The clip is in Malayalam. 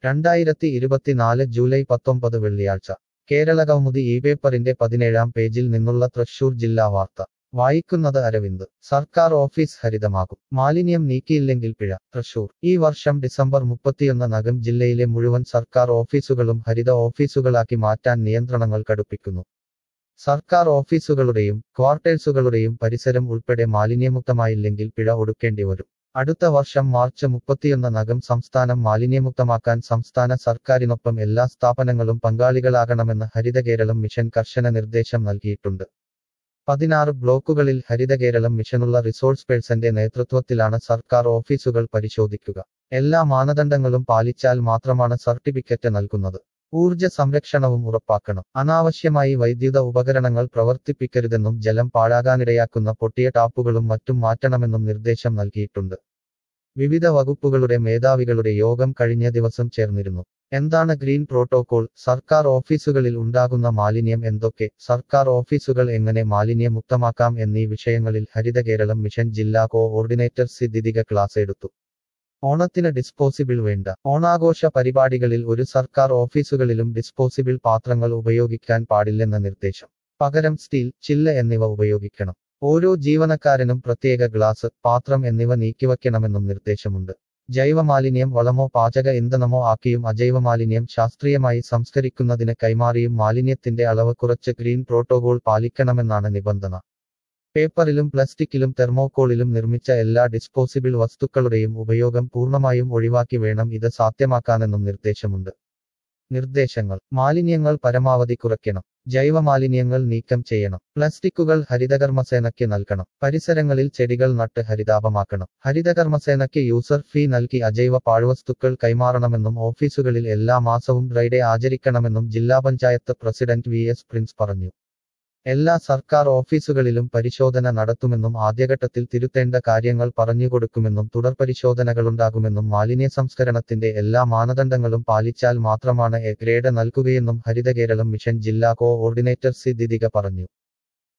രണ്ടായിരത്തി ഇരുപത്തിനാല് ജൂലൈ പത്തൊമ്പത് വെള്ളിയാഴ്ച കേരളകൗമുദി ഈ പേപ്പറിന്റെ പതിനേഴാം പേജിൽ നിന്നുള്ള തൃശൂർ ജില്ലാ വാർത്ത വായിക്കുന്നത് അരവിന്ദ് സർക്കാർ ഓഫീസ് ഹരിതമാകും മാലിന്യം നീക്കിയില്ലെങ്കിൽ പിഴ തൃശൂർ ഈ വർഷം ഡിസംബർ മുപ്പത്തിയൊന്നിനകം ജില്ലയിലെ മുഴുവൻ സർക്കാർ ഓഫീസുകളും ഹരിത ഓഫീസുകളാക്കി മാറ്റാൻ നിയന്ത്രണങ്ങൾ കടുപ്പിക്കുന്നു സർക്കാർ ഓഫീസുകളുടെയും ക്വാർട്ടേഴ്സുകളുടെയും പരിസരം ഉൾപ്പെടെ മാലിന്യമുക്തമായില്ലെങ്കിൽ പിഴ ഒടുക്കേണ്ടി വരും അടുത്ത വർഷം മാർച്ച് മുപ്പത്തിയൊന്നിനകം സംസ്ഥാനം മാലിന്യമുക്തമാക്കാൻ സംസ്ഥാന സർക്കാരിനൊപ്പം എല്ലാ സ്ഥാപനങ്ങളും പങ്കാളികളാകണമെന്ന് ഹരിതകേരളം മിഷൻ കർശന നിർദ്ദേശം നൽകിയിട്ടുണ്ട് പതിനാറ് ബ്ലോക്കുകളിൽ ഹരിതകേരളം മിഷനുള്ള റിസോഴ്സ് പേഴ്സന്റെ നേതൃത്വത്തിലാണ് സർക്കാർ ഓഫീസുകൾ പരിശോധിക്കുക എല്ലാ മാനദണ്ഡങ്ങളും പാലിച്ചാൽ മാത്രമാണ് സർട്ടിഫിക്കറ്റ് നൽകുന്നത് ഊർജ സംരക്ഷണവും ഉറപ്പാക്കണം അനാവശ്യമായി വൈദ്യുത ഉപകരണങ്ങൾ പ്രവർത്തിപ്പിക്കരുതെന്നും ജലം പാഴാകാനിടയാക്കുന്ന പൊട്ടിയ ടാപ്പുകളും മറ്റും മാറ്റണമെന്നും നിർദ്ദേശം നൽകിയിട്ടുണ്ട് വിവിധ വകുപ്പുകളുടെ മേധാവികളുടെ യോഗം കഴിഞ്ഞ ദിവസം ചേർന്നിരുന്നു എന്താണ് ഗ്രീൻ പ്രോട്ടോകോൾ സർക്കാർ ഓഫീസുകളിൽ ഉണ്ടാകുന്ന മാലിന്യം എന്തൊക്കെ സർക്കാർ ഓഫീസുകൾ എങ്ങനെ മാലിന്യമുക്തമാക്കാം എന്നീ വിഷയങ്ങളിൽ ഹരിതകേരളം മിഷൻ ജില്ലാ കോഓർഡിനേറ്റർ സിദ്ദിദിക ക്ലാസ് എടുത്തു ഓണത്തിന് ഡിസ്പോസിബിൾ വേണ്ട ഓണാഘോഷ പരിപാടികളിൽ ഒരു സർക്കാർ ഓഫീസുകളിലും ഡിസ്പോസിബിൾ പാത്രങ്ങൾ ഉപയോഗിക്കാൻ പാടില്ലെന്ന നിർദ്ദേശം പകരം സ്റ്റീൽ ചില്ല എന്നിവ ഉപയോഗിക്കണം ഓരോ ജീവനക്കാരനും പ്രത്യേക ഗ്ലാസ് പാത്രം എന്നിവ നീക്കിവയ്ക്കണമെന്നും നിർദ്ദേശമുണ്ട് ജൈവമാലിന്യം വളമോ പാചക ഇന്ധനമോ ആക്കിയും അജൈവമാലിന്യം ശാസ്ത്രീയമായി സംസ്കരിക്കുന്നതിന് കൈമാറിയും മാലിന്യത്തിന്റെ അളവ് കുറച്ച് ഗ്രീൻ പ്രോട്ടോകോൾ പാലിക്കണമെന്നാണ് നിബന്ധന പേപ്പറിലും പ്ലാസ്റ്റിക്കിലും തെർമോക്കോളിലും നിർമ്മിച്ച എല്ലാ ഡിസ്പോസിബിൾ വസ്തുക്കളുടെയും ഉപയോഗം പൂർണ്ണമായും ഒഴിവാക്കി വേണം ഇത് സാധ്യമാക്കാനെന്നും നിർദ്ദേശമുണ്ട് നിർദ്ദേശങ്ങൾ മാലിന്യങ്ങൾ പരമാവധി കുറയ്ക്കണം ജൈവമാലിന്യങ്ങൾ നീക്കം ചെയ്യണം പ്ലാസ്റ്റിക്കുകൾ ഹരിതകർമ്മസേനയ്ക്ക് നൽകണം പരിസരങ്ങളിൽ ചെടികൾ നട്ട് ഹരിതാപമാക്കണം ഹരിതകർമ്മസേനയ്ക്ക് യൂസർ ഫീ നൽകി അജൈവ പാഴ്വസ്തുക്കൾ കൈമാറണമെന്നും ഓഫീസുകളിൽ എല്ലാ മാസവും ഡ്രൈഡേ ആചരിക്കണമെന്നും ജില്ലാ panchayat president V S Prince പറഞ്ഞു എല്ലാ സർക്കാർ ഓഫീസുകളിലും പരിശോധന നടത്തുമെന്നും ആദ്യഘട്ടത്തിൽ തിരുത്തേണ്ട കാര്യങ്ങൾ പറഞ്ഞുകൊടുക്കുമെന്നും തുടർ പരിശോധനകളുണ്ടാകുമെന്നും മാലിന്യ സംസ്കരണത്തിന്റെ എല്ലാ മാനദണ്ഡങ്ങളും പാലിച്ചാൽ മാത്രമാണ് എ ഗ്രേഡ് നൽകുകയെന്നും ഹരിതകേരളം മിഷൻ ജില്ലാ കോഓർഡിനേറ്റർ സി ദിദിക പറഞ്ഞു